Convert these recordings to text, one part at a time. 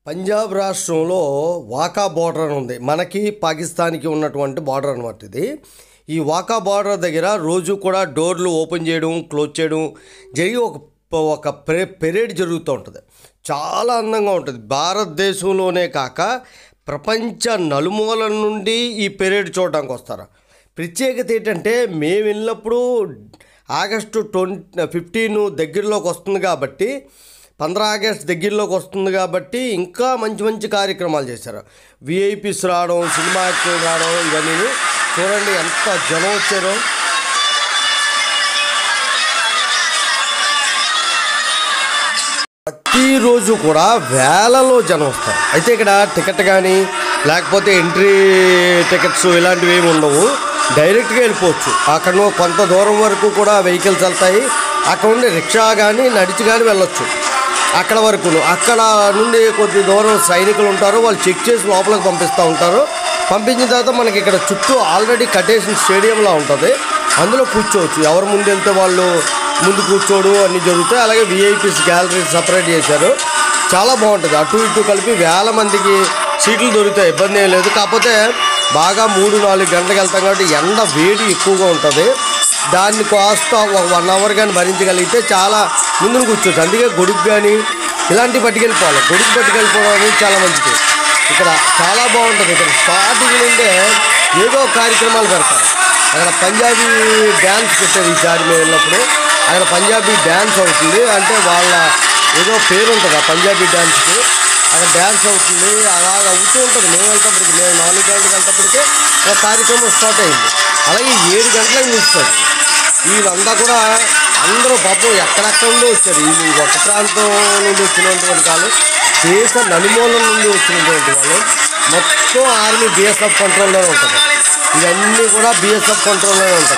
పంజాబ్ రాష్ట్రంలో వాకా బార్డర్ అని ఉంది మనకి పాకిస్తాన్కి ఉన్నటువంటి బార్డర్ అనమాట ఇది ఈ వాకా బార్డర్ దగ్గర రోజు కూడా డోర్లు ఓపెన్ చేయడం క్లోజ్ చేయడం జరిగి ఒక ఒక పె పెరేడ్ జరుగుతూ ఉంటుంది చాలా అందంగా ఉంటుంది భారతదేశంలోనే కాక ప్రపంచ నలుమూలల నుండి ఈ పెరేడ్ చూడడానికి వస్తారు ప్రత్యేకత ఏంటంటే మేము వెళ్ళినప్పుడు ఆగస్టు ట్వంటీ ఫిఫ్టీన్ దగ్గరలోకి వస్తుంది కాబట్టి పంద్రా ఆగస్ట్ దగ్గరలోకి వస్తుంది కాబట్టి ఇంకా మంచి మంచి కార్యక్రమాలు చేశారు విఐపీస్ రావడం సినిమా యాక్టర్లు రావడం ఇవన్నీ చూడండి ఎంత జనం వచ్చారో ప్రతిరోజు కూడా వేలలో జనం వస్తారు అయితే ఇక్కడ టికెట్ కానీ లేకపోతే ఎంట్రీ టికెట్స్ ఇలాంటివి ఏమి ఉండవు డైరెక్ట్గా వెళ్ళిపోవచ్చు అక్కడ కొంత దూరం వరకు కూడా వెహికల్స్ వెళ్తాయి అక్కడ నుండి రిక్షా కానీ నడిచి కానీ వెళ్ళొచ్చు అక్కడ వరకు అక్కడ నుండి కొద్ది దూరం సైనికులు ఉంటారు వాళ్ళు చెక్ చేసి లోపలికి పంపిస్తూ ఉంటారు పంపించిన తర్వాత మనకి ఇక్కడ చుట్టూ ఆల్రెడీ కట్టేసిన స్టేడియంలా ఉంటుంది అందులో కూర్చోవచ్చు ఎవరు ముందు వెళ్తే వాళ్ళు ముందు కూర్చోడు అన్నీ జరుగుతాయి అలాగే విఐపీస్ గ్యాలరీ సపరేట్ చేశారు చాలా బాగుంటుంది అటు ఇటు కలిపి వేల మందికి సీట్లు దొరుకుతాయి ఇబ్బంది ఏం లేదు కాకపోతే బాగా మూడు నాలుగు గంటలకు వెళ్తాం కాబట్టి ఎండ వేడి ఎక్కువగా ఉంటుంది దాన్ని కాస్త ఒక వన్ అవర్ కానీ భరించగలిగితే చాలా ముందున కూర్చోవచ్చు అందుకే గొడుగు కానీ ఇలాంటివి పట్టుకెళ్ళిపోవాలి గొడుగు పట్టుకెళ్ళిపోవడం అనేది చాలా మంచిది ఇక్కడ చాలా బాగుంటుంది ఇక్కడ స్టార్టింగ్ నుండే ఏదో కార్యక్రమాలు పెడతారు అక్కడ పంజాబీ డ్యాన్స్ పెట్టారు ఈసారి మేము వెళ్ళినప్పుడు అక్కడ పంజాబీ డ్యాన్స్ అవుతుంది అంటే వాళ్ళ ఏదో పేరు ఉంటుంది ఆ పంజాబీ డ్యాన్స్కి అక్కడ డ్యాన్స్ అవుతుంది అలాగ అవుతూ ఉంటుంది మేము వెళ్తేప్పటికి మేము నాలుగు గంటలకు వెళ్తేప్పటికే ఒక కార్యక్రమం స్టార్ట్ అయింది అలాగే ఏడు గంటలకు ముగుస్తుంది వీళ్ళంతా కూడా అందరూ పాపం ఎక్కడెక్కడ నుండి వచ్చారు వీళ్ళు ఒక ప్రాంతం నుండి వచ్చినటువంటి కాదు దేశ నలుమూలల నుండి వచ్చినటువంటి వాళ్ళు మొత్తం ఆర్మీ బిఎస్ఎఫ్ కంట్రోల్లోనే ఉంటుంది ఇవన్నీ కూడా బిఎస్ఎఫ్ కంట్రోల్లోనే ఉంటుంది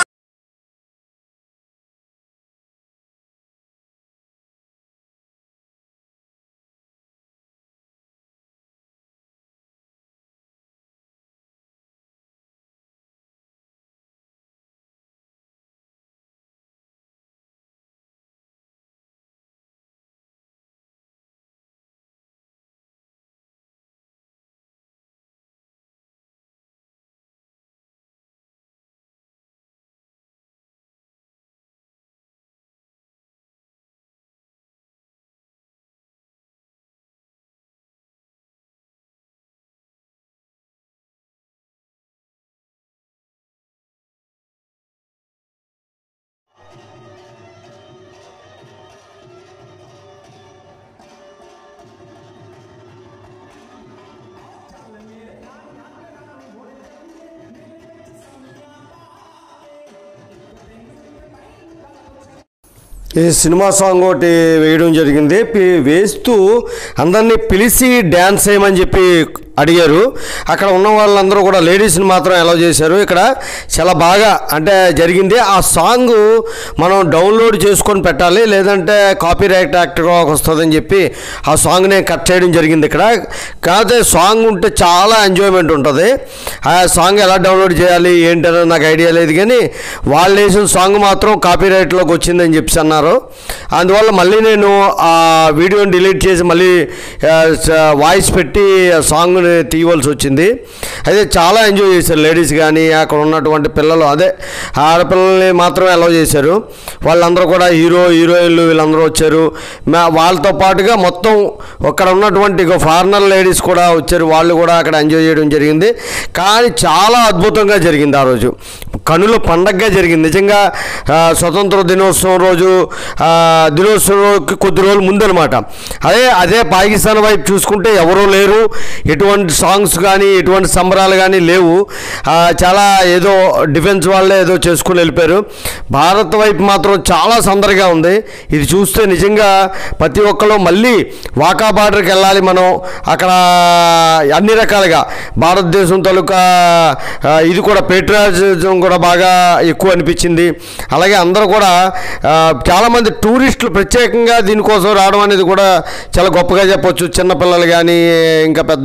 ఈ సినిమా సాంగ్ ఒకటి వేయడం జరిగింది పి- వేస్తూ అందరినీ పిలిచి డ్యాన్స్ చేయమని చెప్పి అడిగారు అక్కడ ఉన్న వాళ్ళందరూ కూడా లేడీస్ని మాత్రం అలౌ చేశారు ఇక్కడ చాలా బాగా అంటే జరిగింది ఆ సాంగ్ మనం డౌన్లోడ్ చేసుకొని పెట్టాలి లేదంటే కాపీ రైట్ యాక్ట్గా వస్తుందని చెప్పి ఆ సాంగ్ని కట్ చేయడం జరిగింది ఇక్కడ కాకపోతే సాంగ్ ఉంటే చాలా ఎంజాయ్మెంట్ ఉంటుంది ఆ సాంగ్ ఎలా డౌన్లోడ్ చేయాలి ఏంటనేది నాకు ఐడియా లేదు కానీ వాళ్ళు వేసిన సాంగ్ మాత్రం కాపీ రైట్లోకి వచ్చిందని చెప్పి అన్నారు అందువల్ల మళ్ళీ నేను ఆ వీడియోని డిలీట్ చేసి మళ్ళీ ఆ, స- వాయిస్ పెట్టి ఆ సాంగ్ని తీయవలసి వచ్చింది అయితే చాలా ఎంజాయ్ చేశారు లేడీస్ కానీ అక్కడ ఉన్నటువంటి పిల్లలు అదే ఆడపిల్లల్ని మాత్రమే అలౌ చేశారు వాళ్ళందరూ కూడా హీరో హీరోయిన్లు వీళ్ళందరూ వచ్చారు మా వాళ్ళతో పాటుగా మొత్తం అక్కడ ఉన్నటువంటి ఇక ఫారినర్ లేడీస్ కూడా వచ్చారు వాళ్ళు కూడా అక్కడ ఎంజాయ్ చేయడం జరిగింది కానీ చాలా అద్భుతంగా జరిగింది ఆ రోజు కనుల పండగగా జరిగింది నిజంగా ఆ, స్వతంత్ర దినోత్సవం రోజు ఆ, దినోత్సవంకి కొద్ది రోజులు ముందనమాట అదే అదే పాకిస్తాన్ వైపు చూసుకుంటే ఎవరూ లేరు ఎటువంటి సాంగ్స్ కానీ ఎటువంటి సంబరాలు కానీ లేవు ఆ, చాలా ఏదో డిఫెన్స్ వాళ్ళే ఏదో చేసుకుని వెళ్ళిపోయారు భారత్ వైపు మాత్రం చాలా సందడిగా ఉంది ఇది చూస్తే నిజంగా ప్రతి ఒక్కరు మళ్ళీ వాకా బార్డర్కి వెళ్ళాలి మనం అక్కడ అన్ని రకాలుగా భారతదేశం తాలూకా ఆ, ఇది కూడా పేట్రియాటిజం కూడా బాగా ఎక్కువ అనిపించింది అలాగే అందరూ కూడా ఆ, చాలామంది టూరిస్టులు ప్రత్యేకంగా దీనికోసం రావడం అనేది కూడా చాలా గొప్పగా చెప్పొచ్చు చిన్నపిల్లలు కానీ ఇంకా పెద్దవాళ్ళు కానీ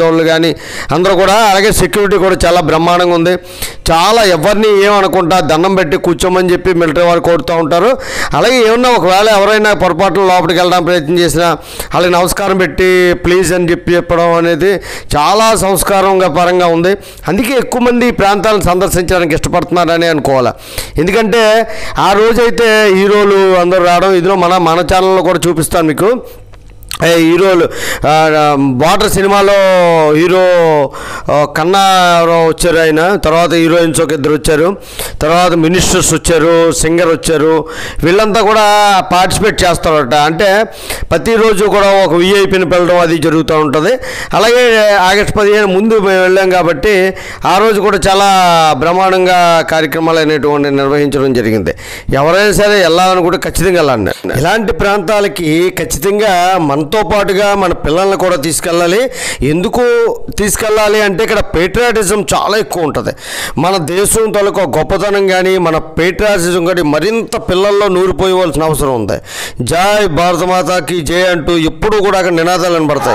కానీ అందరూ కూడా అలాగే సెక్యూరిటీ కూడా చాలా బ్రహ్మాండంగా ఉంది చాలా ఎవరిని ఏమనుకుంటా దండం పెట్టి కూర్చోమని చెప్పి మిలిటరీ వారు కోరుతూ ఉంటారు అలాగే ఏమన్నా ఒకవేళ ఎవరైనా పొరపాటున లోపలికి వెళ్ళడానికి ప్రయత్నం చేసినా వాళ్ళకి నమస్కారం పెట్టి ప్లీజ్ అని చెప్పి చెప్పడం అనేది చాలా సంస్కారంగా పరంగా ఉంది అందుకే ఎక్కువ మంది ఈ ప్రాంతాలను సందర్శించడానికి ఇష్టపడుతున్నారని అనుకోవాలి ఎందుకంటే ఆ రోజైతే హీరోలు అందరూ రావడం ఇదిలో మన మన ఛానల్లో కూడా చూపిస్తాను మీకు ఏ హీరోలు ఆ, బార్డర్ సినిమాలో హీరో ఆ, కన్నా ఎవరో వచ్చారు ఆయన తర్వాత హీరోయిన్స్ ఒక ఇద్దరు వచ్చారు తర్వాత మినిస్టర్స్ వచ్చారు సింగర్ వచ్చారు వీళ్ళంతా కూడా పార్టిసిపేట్ చేస్తారట అంటే ప్రతిరోజు కూడా ఒక విఐపిని పిలవడం అది జరుగుతూ ఉంటుంది అలాగే ఆగస్ట్ పదిహేను ముందు మేము వెళ్ళాం కాబట్టి ఆ రోజు కూడా చాలా బ్రహ్మాండంగా కార్యక్రమాలు అనేటువంటి నిర్వహించడం జరిగింది ఎవరైనా సరే వెళ్ళాలనుకుంటే ఖచ్చితంగా వెళ్ళండి ఇలాంటి ప్రాంతాలకి ఖచ్చితంగా మనతో పాటుగా మన పిల్లల్ని కూడా తీసుకెళ్ళాలి ఎందుకు తీసుకెళ్ళాలి అంటే ఇక్కడ పేట్రియాటిజం చాలా ఎక్కువ ఉంటుంది మన దేశం తాలూకా గొప్పతనం కానీ మన పేట్రియాటిజం కానీ మరింత పిల్లల్లో నూరిపోయవలసిన అవసరం ఉంది జై భారత మాతాకి జై అంటూ ఎప్పుడూ కూడా అక్కడ నినాదాలు వినబడతాయి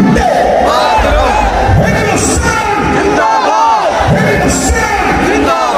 జిందాబాద్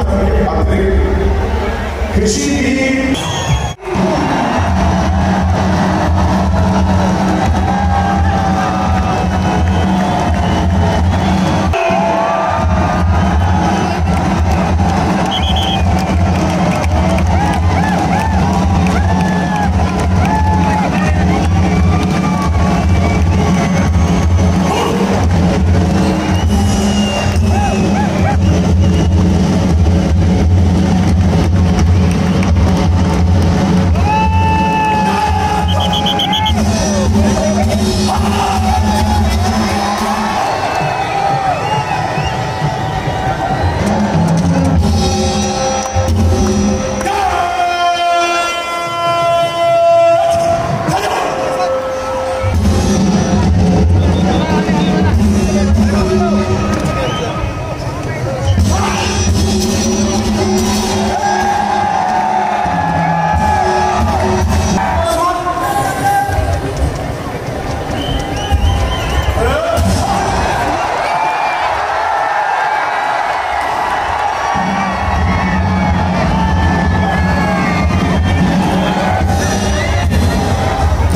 करके अतिरिक्त किसी भी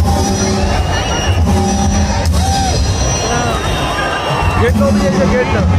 గేట్ ఓపెన్ చేసే గేట్